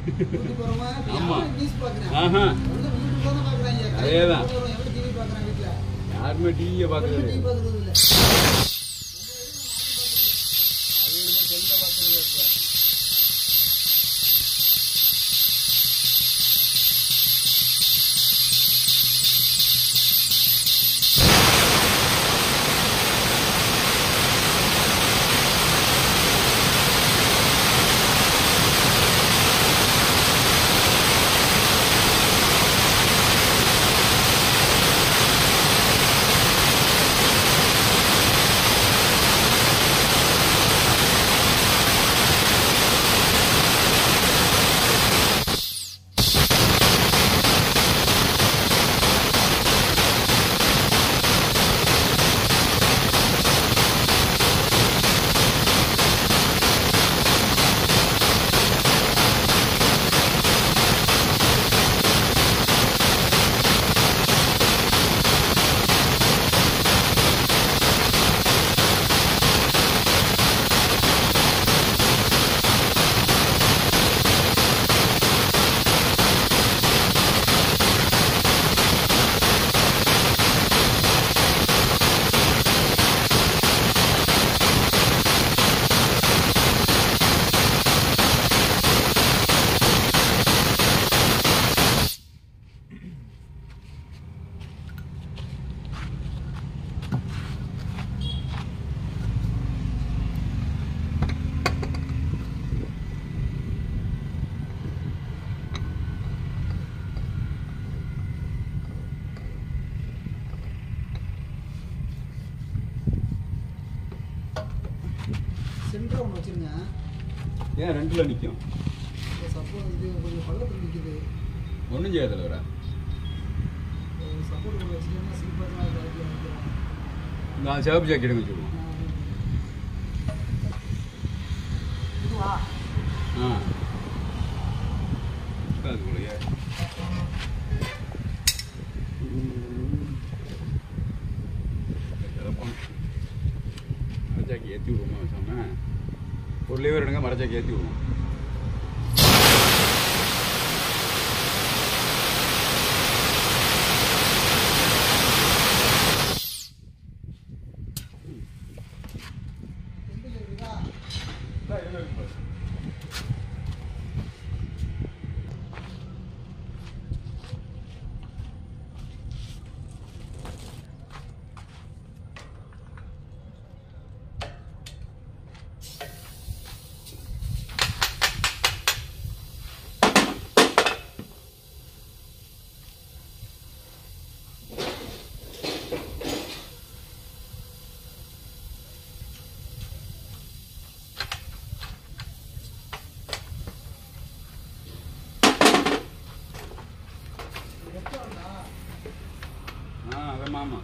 ஊட்டி போறவன் இப்ப ஆமா. யாரும் நியூஸ் பார்க்கறேன். ஆஹா எல்லாம் வீட்டுக்கு தான் பார்க்கறாங்க. அதேதான். கையில போறவன் எவனும் டிவி பார்க்கறான் வீட்டுல. யாருமே டிவியை எவனும் பார்க்கறது டிவி பார்க்கறது இல்ல. சென்டரா ஒண்ணு வச்சிருங்க. ஏன் ரெண்டுல நிற்கும் இந்த support இது கொஞ்சம் பள்ளத்துல நிக்குது. ஒன்றும் செய்யாதுல வர ஒரு support ஒண்ணு வச்சிட்டீங்கன்னா silver எல்லாம் இது அப்படியே வந்துரும். நான் சிவப்பு ஜாக்கெட் வச்சுருவோம் இதுவா? ஆ அது போலயே மரச்சாக்கி ஏற்றி விடுவோமா வச்சோம்னா ஒரு லிவர் எடுங்க மரச்சாக்கி ஏற்றி விடுவோம் எந்த கேக்குதா? ரெஸ்டாரண்டா? ஆ அதான் மாமா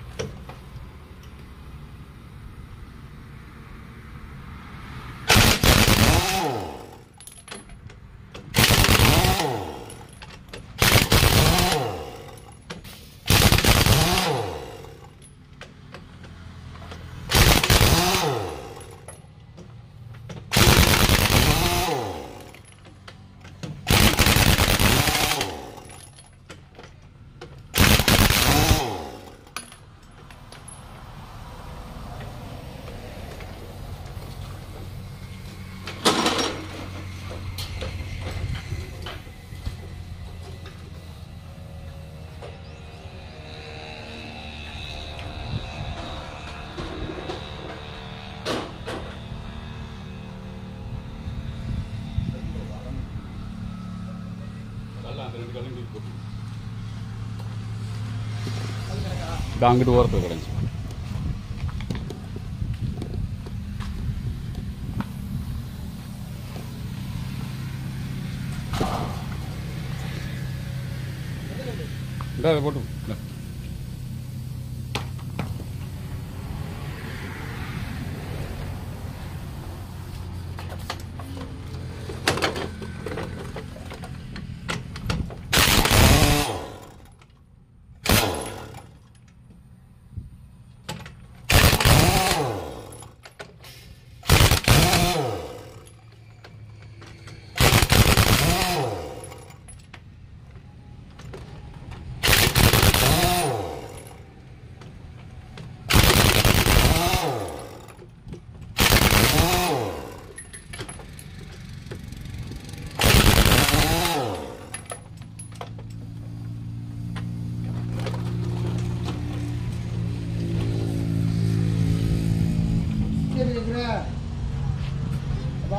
கல்ல அந்த ரெண்டு கல்லும் தூக்கி போட்டு அது கிடக்கா? இது அங்கிட்டு ஓரத்தில் கிடந்துச்சு இந்தா அதை போட்டு இந்தா.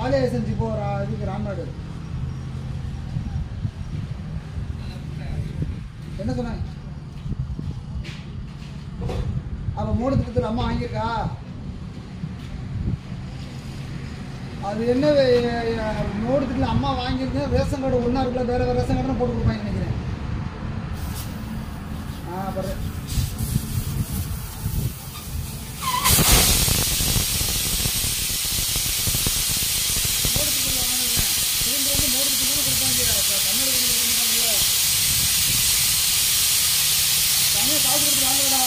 ஆலய செஞ்சு போ ரா- இதுக்கு ராம்நாடு என்ன சொன்னாங்க அவ மூணு திட்டத்தில் அம்மா வாங்கியிருக்கா அது என்ன மூணு திட்டத்தில் அம்மா வாங்கியிருக்கேன் ரேஷன் கார்டு ஒன்றா இருக்குல்ல வேற வேற ரேஷன் கார்டு போட்டு கொடுப்பாங்க நினைக்கிறேன் ஆ அப்புறம் மோடத்துக்குள்ள வாங்கினேன் சிலிண்டர் வந்து மோடத்துக்கு தானே கொடுப்பாங்க அப்ப தமிழ் கொடுப்பாங்கல்ல தனியாக காசு கொடுத்து வாங்கலடா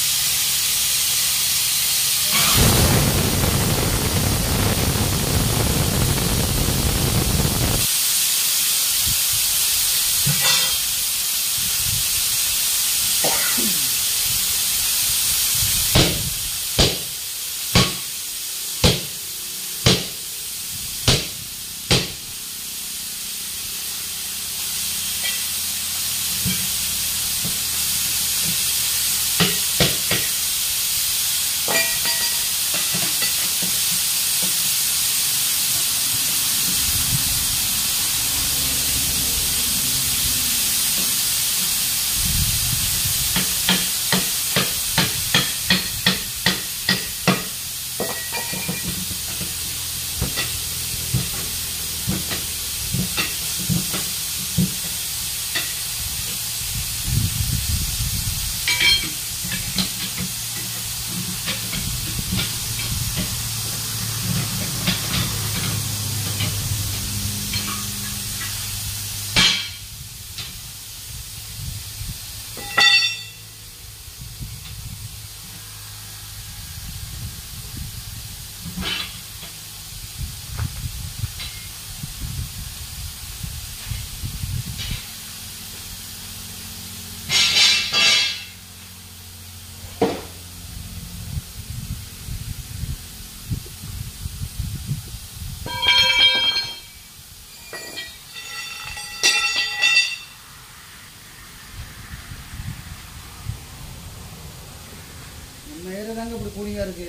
நம்ம ஏரியா தாங்க இப்படி கூலிங்காக இருக்கு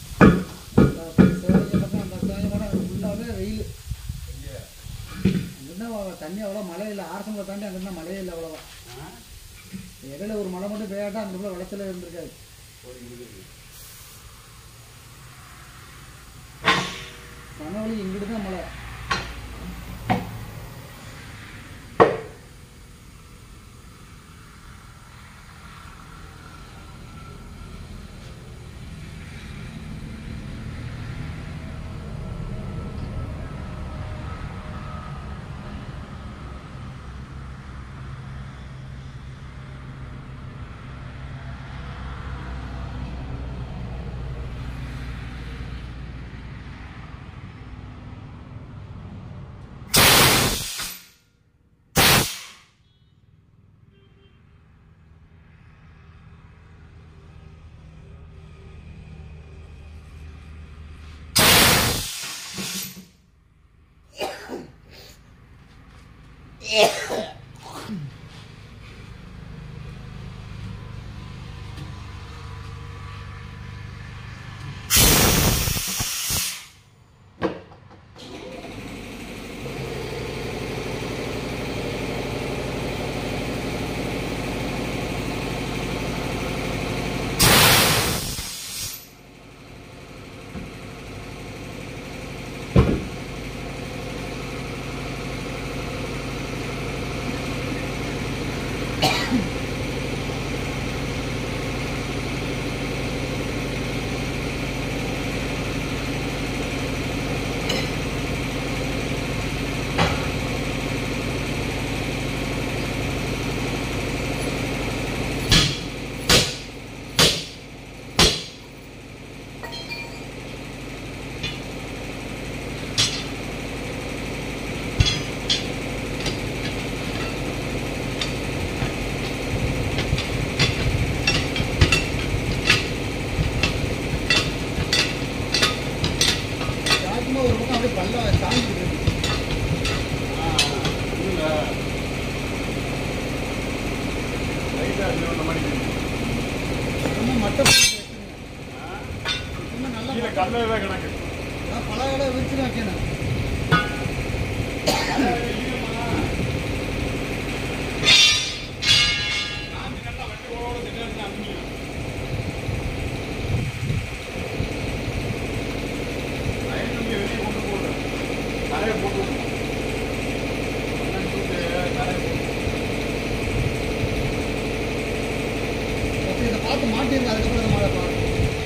அந்த சிவகங்கை பக்கம் அந்த சிவகங்கை பக்கம் ஃபுல்லாகவே வெயில் அங்கிருந்தா தண்ணி அவ்வளோ மழை இல்லை ஆரசங்களை தாண்டி அங்கிருந்தா மழையே இல்லை அவ்வளோவா இடையில ஒரு மழை மட்டும் பெய்யாட்டா அந்த உள்ள வெள்ளத்தில் இருந்திருக்காது சனவழி இங்கிட்டு தான் மழை சாய்க்கும்போது ஒரு பக்கம் அப்படியே பல்ல சாஞ்சிட்டு இருக்கு ரொம்ப மட்டை போட்டு வைக்கணும். இன்னும் நல்லா கீழே கல்லே தான் கிடக்கு நான் பல இடம் விரிச்சு வைக்கணும் அப்ப இதை பார்த்து மாட்டிருங்க அதுக்கப்புறம் இந்த மாடை பாருங்க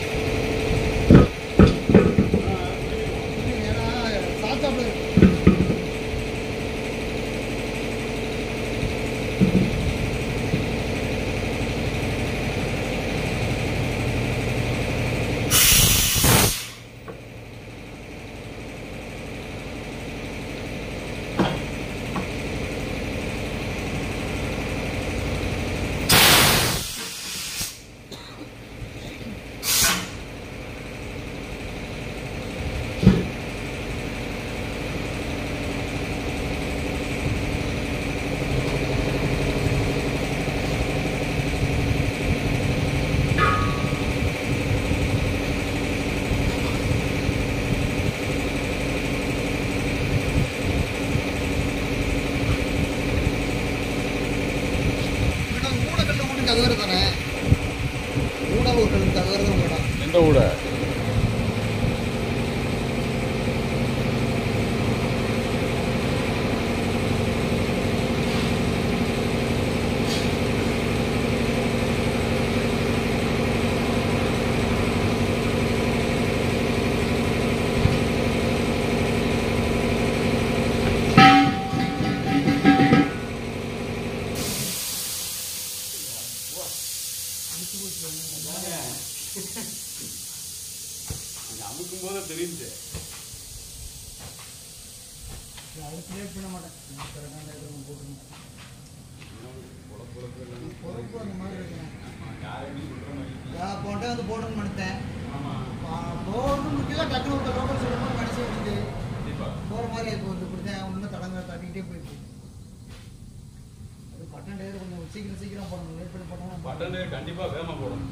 ஏன்னா சாச்சாப்புல மேடம் ஊடகல்ல உங்களுக்கு அது வேறு தானே ஊடகங்களுக்கு அது வேறு தானே மேடம் எந்த ஊட அமுக்கும் போது தெரியுது அது கிளியர் பண்ண மாட்டேன் கரெக்டான இடம் போட்டுருங்க பொறுப்பு அந்த மாதிரி இருக்கணும் நான் போட்டேன் வந்து போடணும்னு நினைத்தேன் போடணும் முக்கியம் டக்குனு ஒரு லோக்கல் சொல்லும்போது மனசு வந்துட்டு போகிற மாதிரி இப்போ வந்து இப்படி தான் ஒன்றும் தடங்க தட்டிக்கிட்டே போயிடுச்சு அது பட்டன் டயர் கொஞ்சம் சீக்கிரம் சீக்கிரம் போடணும் லேட் பண்ணி போட்டோம்னா பட்டன் கண்டிப்பா வேகமா போடணும்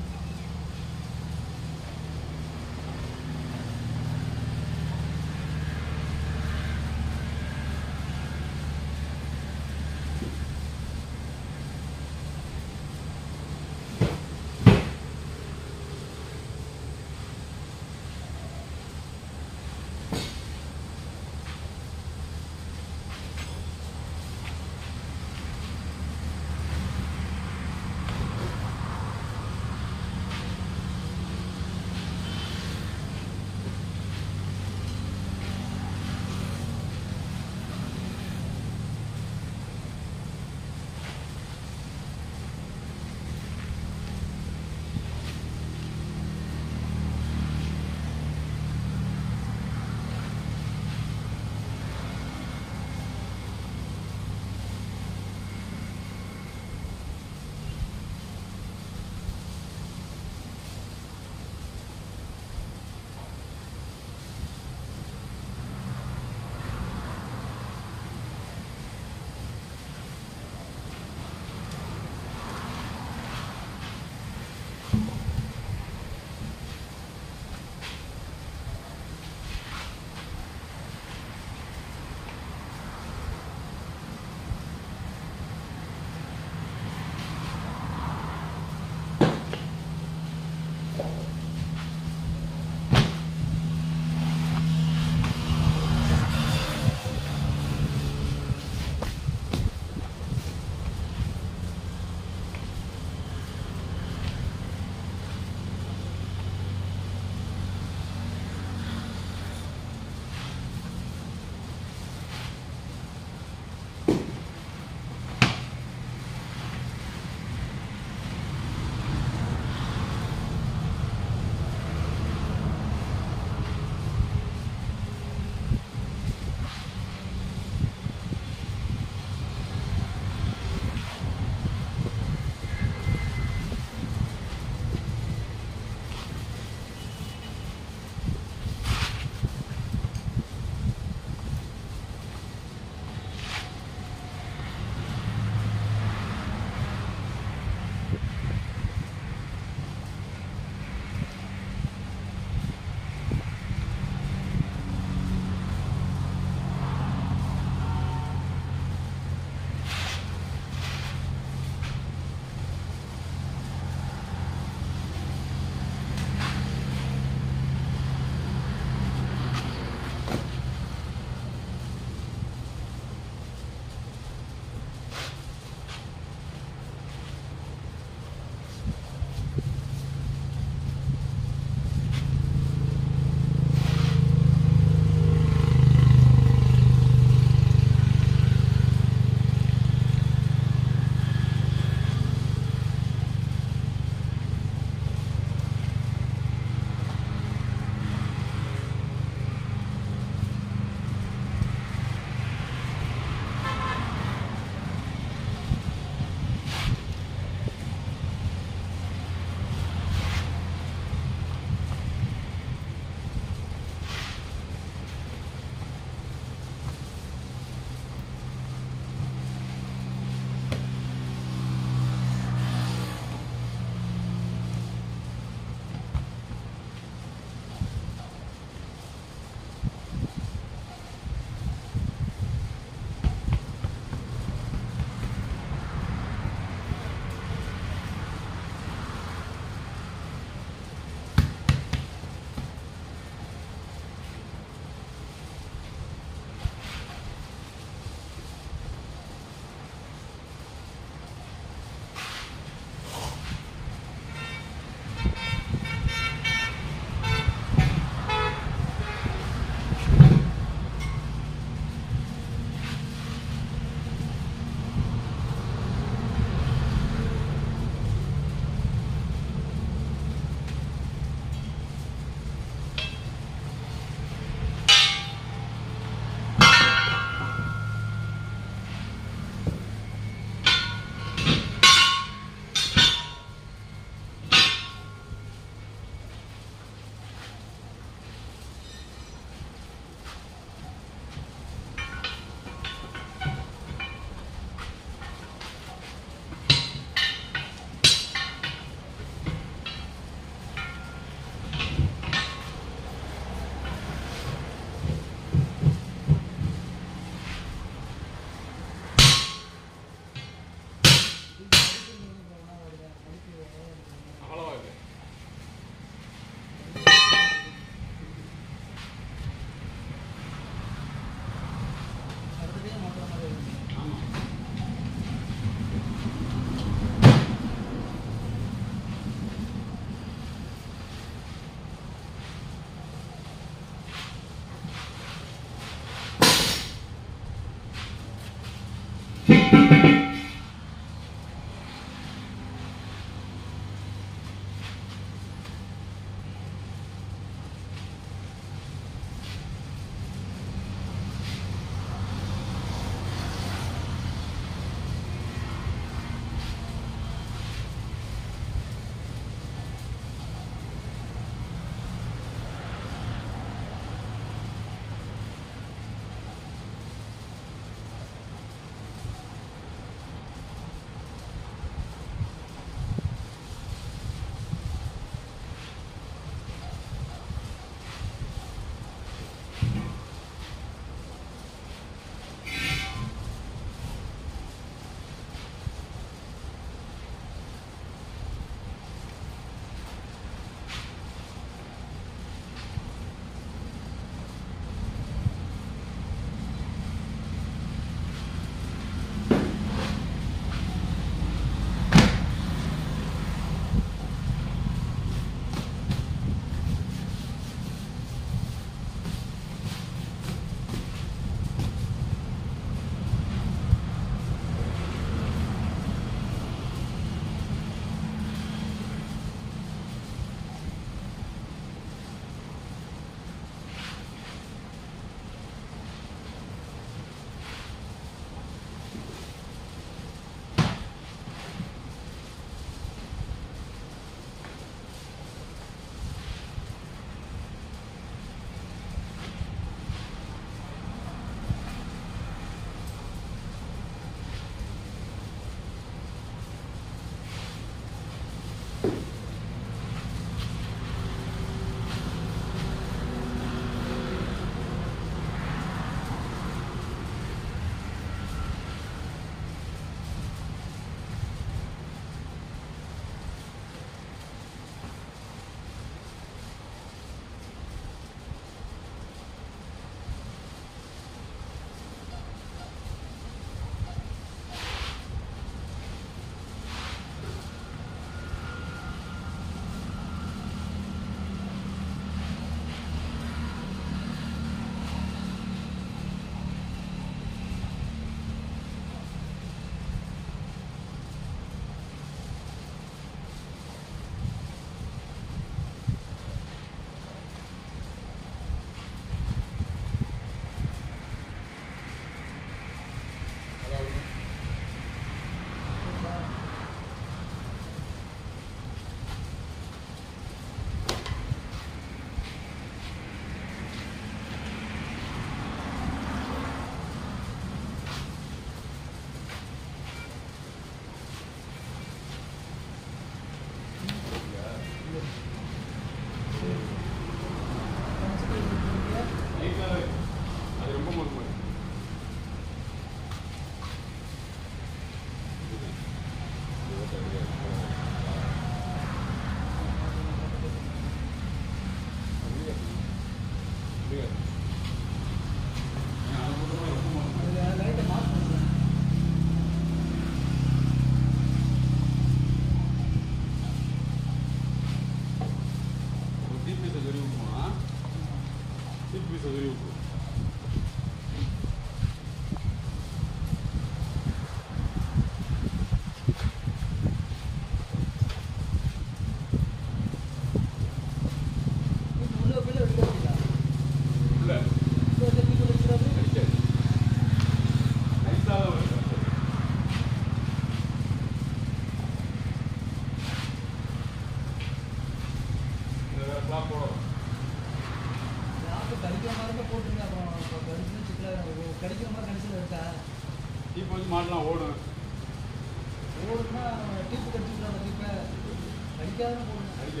கிடைக்கிற மாதிரி கடைசியில் இருக்கா இப்போ வச்சு மாட்டலாம் ஓடும் ஓடுனா டீப்பு கட்டிக்கலாம் டீப்பை கடிக்காத போடணும் அடிக்க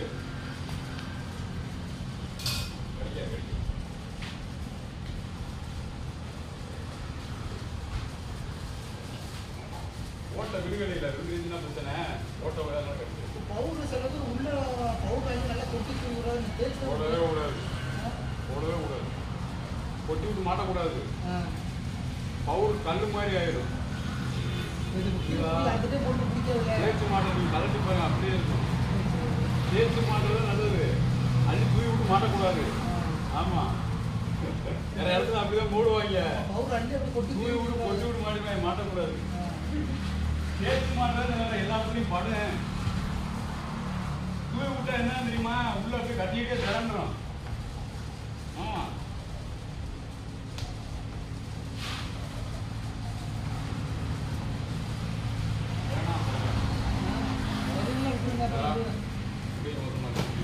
அடிக்க அடிக்க ஓட்ட விடுதலையில் ரெண்டு இன்ச்சு பிரச்சனை ஓட்ட விடாதான் கிடைக்கும் பவுடர் செலவு உள்ள பவுடர் வாங்கி நல்லா கொட்டி தூங்குறாரு தேய்ச்சி ஓடவே கூடாது ஓடவே கூடாது கொட்டி விட்டு மாட்டக்கூடாது பவுடர் கல் மாதிரி ஆயிடும் அதுக்கே போட்டு பிடிக்கல தேய்ச்சி மாட்டுறது கலட்டி பாருங்க அப்படியே இருக்கும் தேய்ச்சி மாட்டுறது நல்லது அள்ளி தூவி விட்டு மாட்டக்கூடாது ஆமா நிறைய இடத்துல அப்படிதான் மூடுவாங்க பவுடர் அள்ளி அப்படி கொட்டி தூவி விட்டு கொட்டி விட்டு மாட்டி மாட்டக்கூடாது தேய்ச்சி மாட்டுறது நல்லது எல்லா புள்ளையும் படு தூவி விட்டா என்ன தெரியுமா உள்ள அப்படியே கட்டிக்கிட்டே திறந்துடும் ஆமா வேணாம் அதெல்லாம் விட்டுருங்க அப்புறம் வந்து அப்படியே மொத்தமா கட்டி.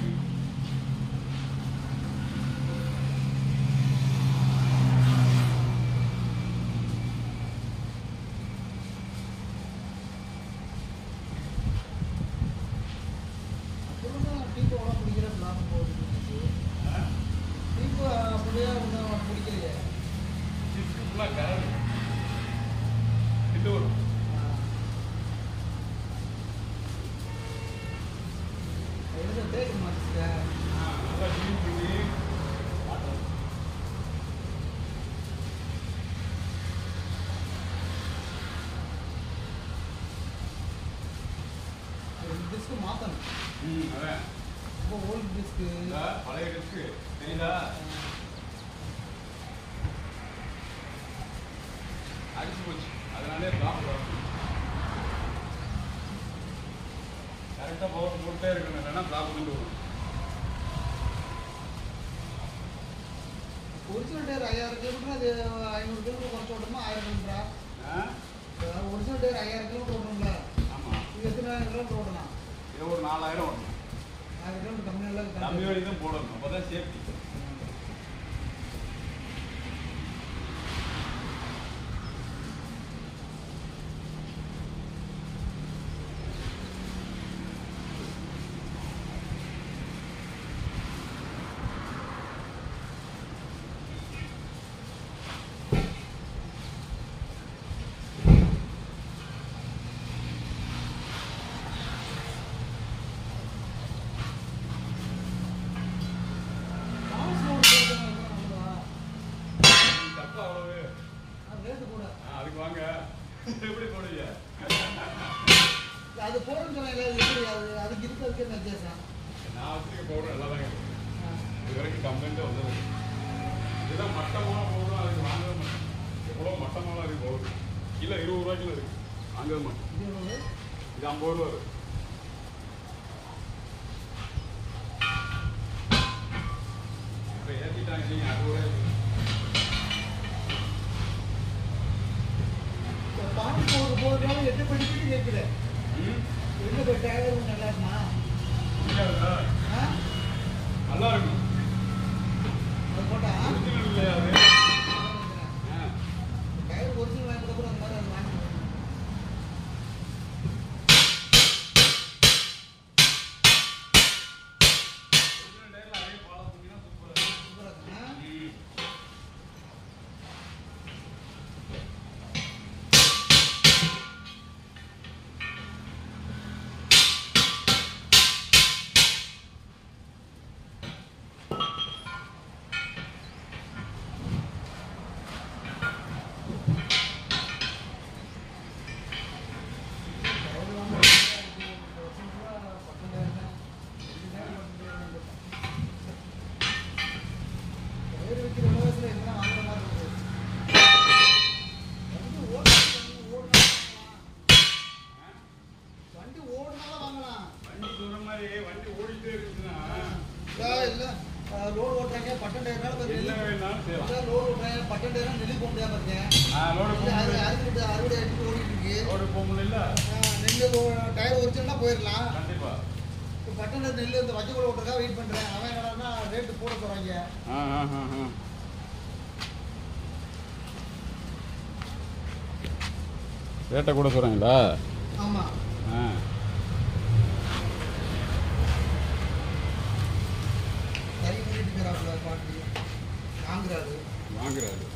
அப்புறம் தான் டீப்பு அவ்வளோ பிடிக்கிற லாபம் போகுது ஆ? டீப்பு அப்படியே ஒன்றும் பிடிக்கலையே சிப்ஸ் ஃபுல்லா கரடு இது வரும் எழுத தேக்க மாட்டேங்க ஆ, நல்லா க்ளீன் பண்ணி மாட்டணும். ரெண்டு டிஸ்க்கு மாற்றணும் ம், அதான். ரொம்ப ஓல்டு டிஸ்க்கு இந்த பழைய டிஸ்க்கு தெரியுதா அடிச்சு போச்சு அதனாலே பிளாக் வரும் கரெக்டாக பவர் போட்டே இருக்கணும் இல்லைன்னா பிளாக் கொண்டு வரும் ஒரிஜினல் டயர் ஐயாயிரம் கிலோமீட்டர் அது ஐநூறு கிலோமீட்டர் குறைச்சி ஓட்டணுமா ஆயிரம் கிலோமீட்டரா ஆ ஒரிஜினல் டயர் ஐயாயிரம் கிலோமீட்டர் ஓட்டணும்ல ஆமாம் இது எத்தனை கிலோமீட்டர் ஓட்டலாம் இது ஒரு நாலாயிரம் வரணும் ஆயிரம் கிலோமீட்டர் கம்மியாக கம்மி வழி தான் போடணும் அப்போ தான் சேஃப்டி காசு ஓட்டு தப்பு அவ்வளவு ரேட்டு கூட ஆ, அதுக்கு வாங்க எப்படி போடுவீங்க அது போடுன்னு சொன்னாங்க அது எப்படி அது அதுக்கு இதுக்கு அதுக்கு என்ன வித்தியாசம் நான் வச்சுருக்க பவுடர் நல்லா தான் இருக்கு ஆ. இது வரைக்கும் கம்ப்ளைண்ட்டே வந்தது இதுதான் மட்டமான பவுடர் அதுக்கு வாங்கவே மாட்டேன் எவ்வளோ மட்டமாலாம் இருக்கு பவுடர் கிலோ இருபது ரூபா கிலோ இருக்கு வாங்கவே மாட்டேன் இது எவ்வளவு? இது ஐம்பது ரூபா வரும் இப்போ ஏற்றிட்டாங்க நீங்கள் அறுபது ரூபாய் இருக்கு. இந்த பாம்பு போடுற போடுறதால எட்டு படிச்சுட்டு கேட்குது ம் எங்க போய் டயர் நல்லா இருக்குமா முடியாதுதா ஆ நல்லா இருக்கும் அது போட்டா ஒரிஜினல் இல்லையா அது ஆ டயர் ஒரிஜினல் வாங்கி கூட அந்த மாதிரி அது வாங்கி ஒரிஜினல் டயரில் அதே ஃபாலோ பண்ணினா சூப்பராக இருக்கும் சூப்பரா இருக்கு, ஆ? ம் டயர் வாங்க ஒரு வருஷம் ரூபா பத்தொண்டாயிரம் தான். ரெண்டாயிரம் பத்தொண்டாயிரம் தான். டயர் விற்கிற விலைவாசியில இதெல்லாம் வாங்குற மாதிரி இருக்குது. வண்டி ஓடுனா ஓடுனா வண்டி ஓடுனாலும் வாங்கலாம் வண்டி சொல்ற மாதிரி வண்டி ஓடிட்டே இருக்குதுன்னா இல்ல லோடு ஓட்டுறாங்க பட்டன் டயர்னால கொஞ்சம் என்ன நெல்லி வேணாலும் செய்யலாம் லோடு ஓட்டுறாங்க பட்டன் டயர்னா நெல்லி போக முடியாம இருக்கேன் ஆ லோடு போக அறுபது முடியல அறுபது அறுபது அடிச்சு ஓடிட்டு இருக்கு லோடு போக முடியல ஆஹ் நெல்லு ஓ- டயர் ஒரிஜினலாக போயிடலாம் கண்டிப்பா இப்போ பட்டன் நெல் இந்த வச்சக்குள்ள ஓட்டுறதுக்காக வெயிட் பண்ணுறேன் அவன் என்னடான்னா ரேட்டு போட போகிறாங்க ஆ ஆ ஆ ஆ ரேட்டை கூட சொல்கிறாங்களா ஆமாம் ஆ சரி பண்ணிட்டு இருக்கிறாப்புல பாட்டி வாங்குறாரு வாங்குறாரு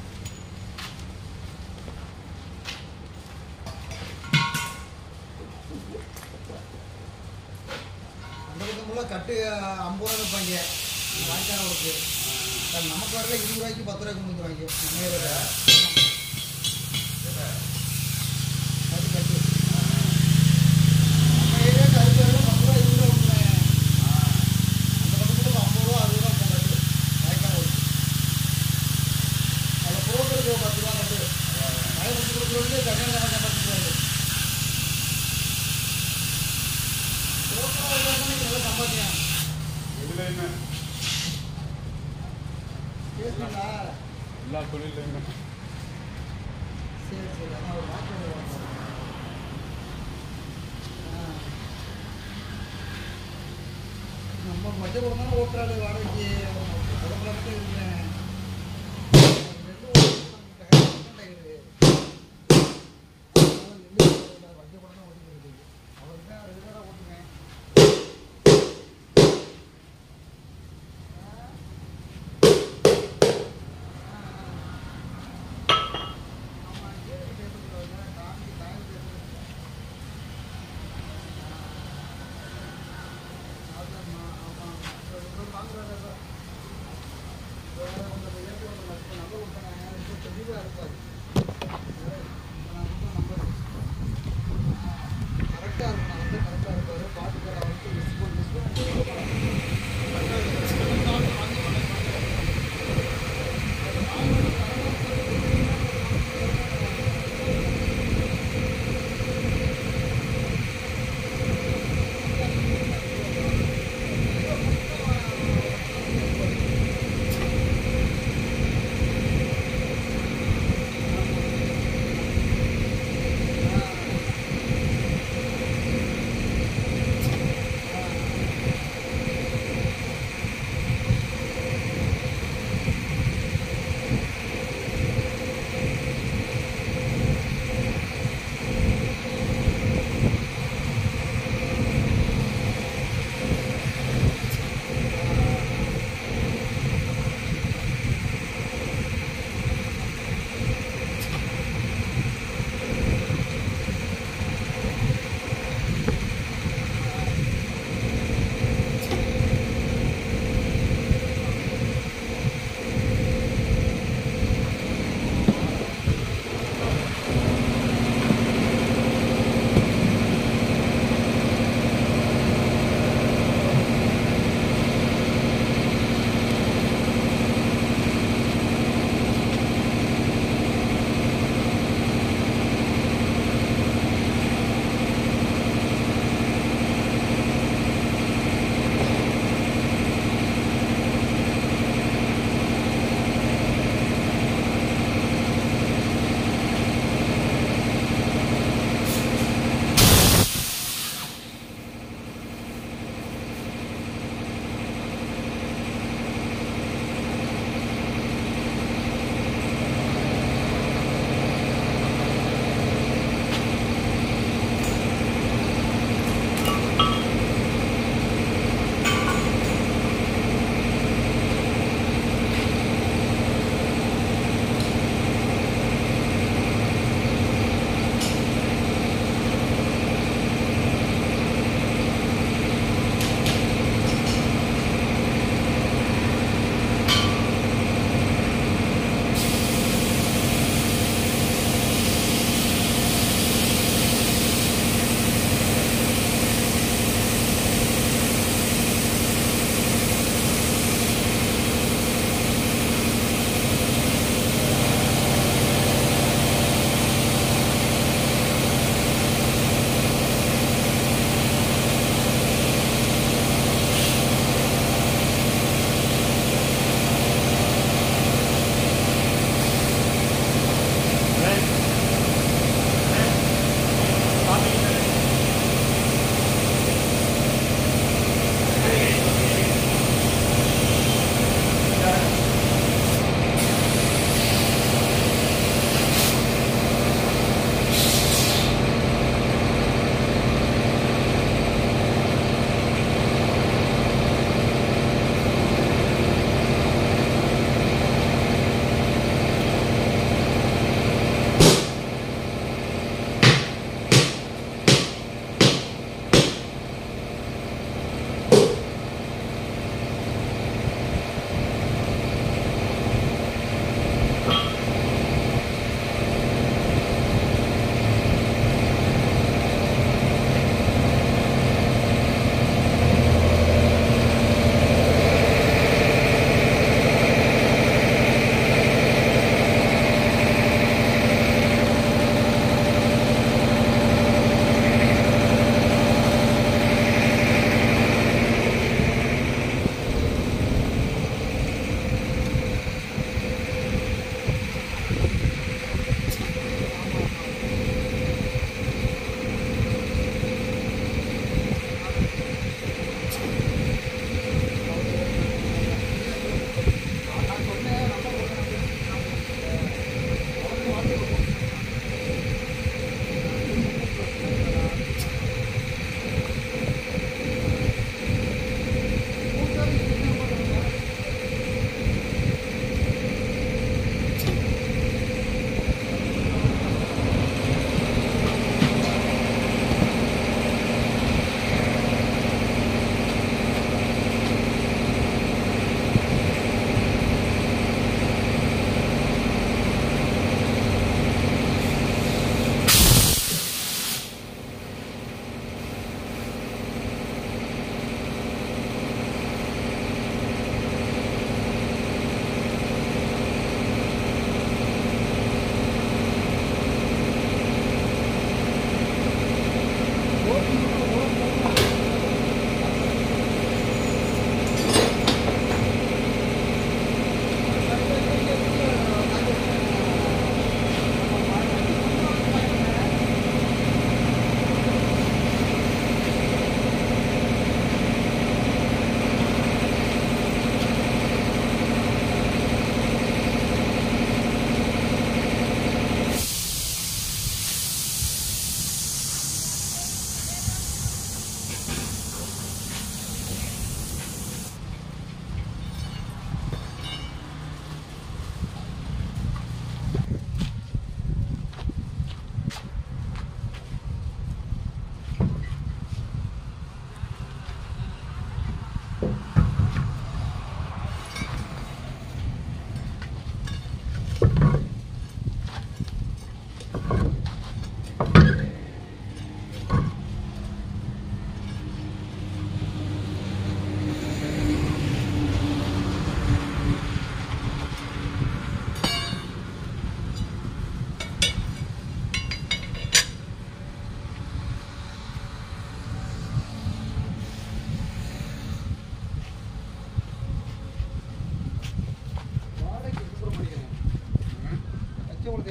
அந்த பக்கமுள்ள கட்டு ஐம்பது ரூபா வைப்பாங்க வாய்க்காரவருக்கு நமக்கு வரல இருபது ரூபாய்க்கு பத்து ரூபாய்க்கு கொடுக்குறாங்க நம்ம ஏரியால. கட்டு கட்டு நம்ம ஏரியாவுக்கு அறுபது ரூபா பத்து ரூபா இருபது ரூபா கொடுக்குறாங்க அந்த பக்கத்துல ஐம்பது ரூபா அறுபது ரூபா இருக்கும் கட்டு வாய்க்காரவருக்கு அதில் போக்குறதுக்கு பத்து ரூபா கட்டு மழை பிடிச்சி கொடுக்குறவங்க தனியாக நம்ம சம்பாதிச்சுருவாங்க போக்குறவங்க நல்லா சம்பாதிக்கலாம் இதில் என்ன பேசுறீங்களா எல்லா தொழிலையுமே சரி சரி அதான் ஒரு வாக்கு நம்ம மத்திய கூட தானே ஓட்டுறாரு வாடகைக்கு உடம்புல மட்டும் இருக்கிறேன் அவருக்கு தான் ரெகுலராக ஓட்டுவேன் கரெக்டாக இருக்கும் நான் வந்து கரெக்டாக இருப்பார் பார்த்துக்கிற அவருக்கு மிஸ் பண்ணி மிஸ் பண்ணி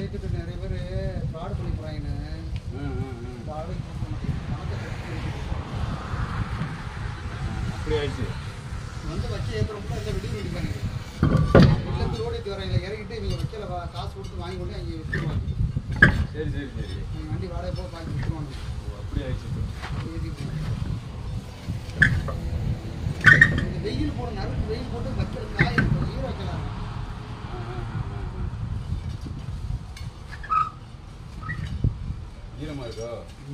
பயந்துட்டு நிறைய பேர் ஃப்ராடு பண்ணி போகிறாங்கன்னு ம், ம், ம். ஃப்ராடு பணத்தை கட்டி அப்படி ஆயிடுச்சு வந்து வச்சு ஏற்றுறப்ப இந்த வெடி வெடிப்பாங்க இல்லைருந்து ஓடிட்டு வராங்க இறங்கிட்டு இவங்க வைக்கல வா- காசு கொடுத்து வாங்கி கொண்டு அங்கே விற்றுருவாங்க சரி சரி சரி அவங்க வண்டி வாடகை போக வாங்கி விற்றுருவாங்க ஓ, அப்படி ஆயிடுச்சு இந்த வெயில் போட நறுக்கு வெயில் போட்டு வைக்கிற காய ஈர வைக்கலாம் ஆ, ஆ, ஆ, ஆ. ஈரமா இருக்கோ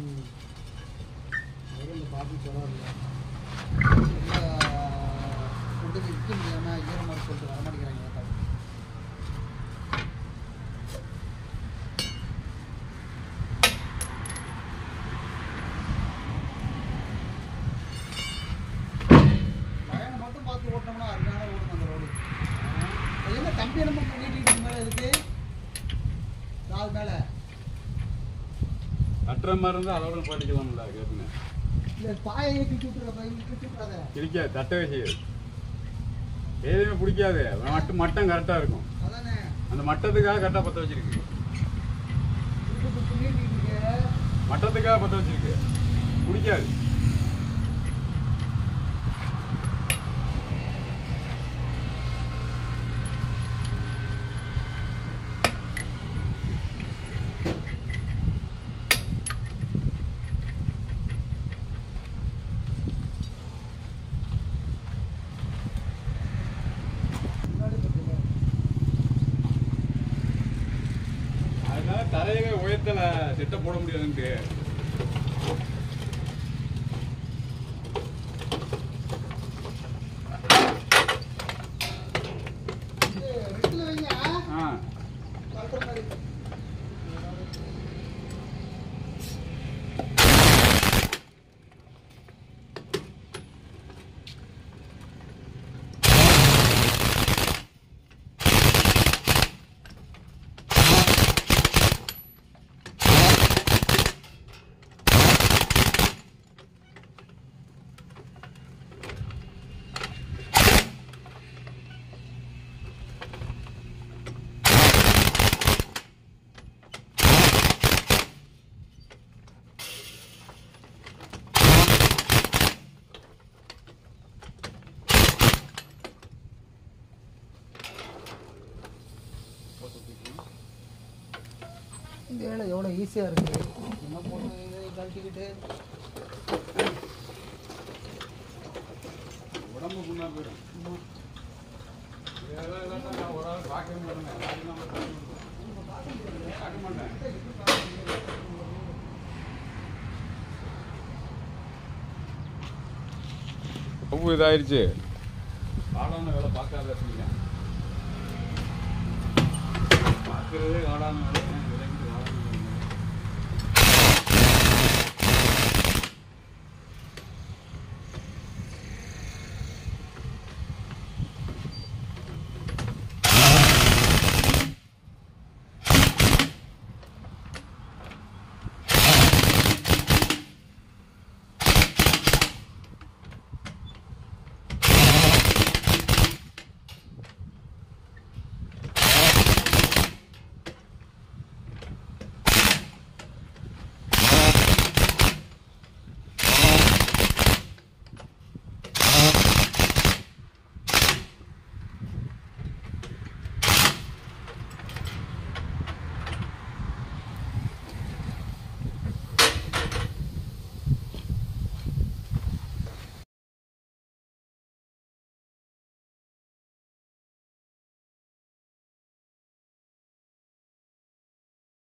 அவரும் இந்த பாட்டி சொல்லாருல்ல கொண்டு போய் விற்க முடியாமல் ஈரமாக சொல்லிட்டு வர மாட்டேங்கிறாங்க பயணம் மட்டும் பார்த்து ஓட்டினோம்னா அருமையான ஓடும் அந்த ரோடு அது என்ன கம்பி நம்ம நீட்டிட்டு மேலே இருக்கு நாலு மேலே கட்டுற மாதிரி இருந்தால் அதோட பாட்டிக்கலாம்ல கேட்டுங்க இல்லை பாயை கிட்டி விட்டுற கிட்டி விட்டுறாத பிடிக்காது தட்டவே செய்யாது எதுவுமே பிடிக்காது மட்டம் மட்டம் கரெக்டாக இருக்கும் அதானே அந்த மட்டத்துக்காக கரெக்டாக பற்ற வச்சிருக்கு இப்படி இப்படி நீட்டிட்டு இருக்க மட்டத்துக்காக பற்ற வச்சிருக்கு பிடிக்காது முன்னாடி பார்த்தீங்களா அதனால தரையவே உயர்த்தல திட்ட போட முடியாதுன்ட்டு இது ரெட்டில் வைங்க ஆ கலட்டுற மாதிரி இந்த வேலை எவ்வளோ ஈஸியாக இருக்குது என்ன போட்டு இதை கழட்டிக்கிட்டு உடம்பு புண்ணா போயிடும் ஆமா. இதெல்லாம் இல்லாட்டா நான் ஒரு ஆள் பார்க்கவே மாட்டேங்க பார்க்க மாட்டேன் ரொம்ப இதாயிருச்சு காடான வேலை பார்க்காத அப்படிங்க பார்க்கறதே காடான வேலை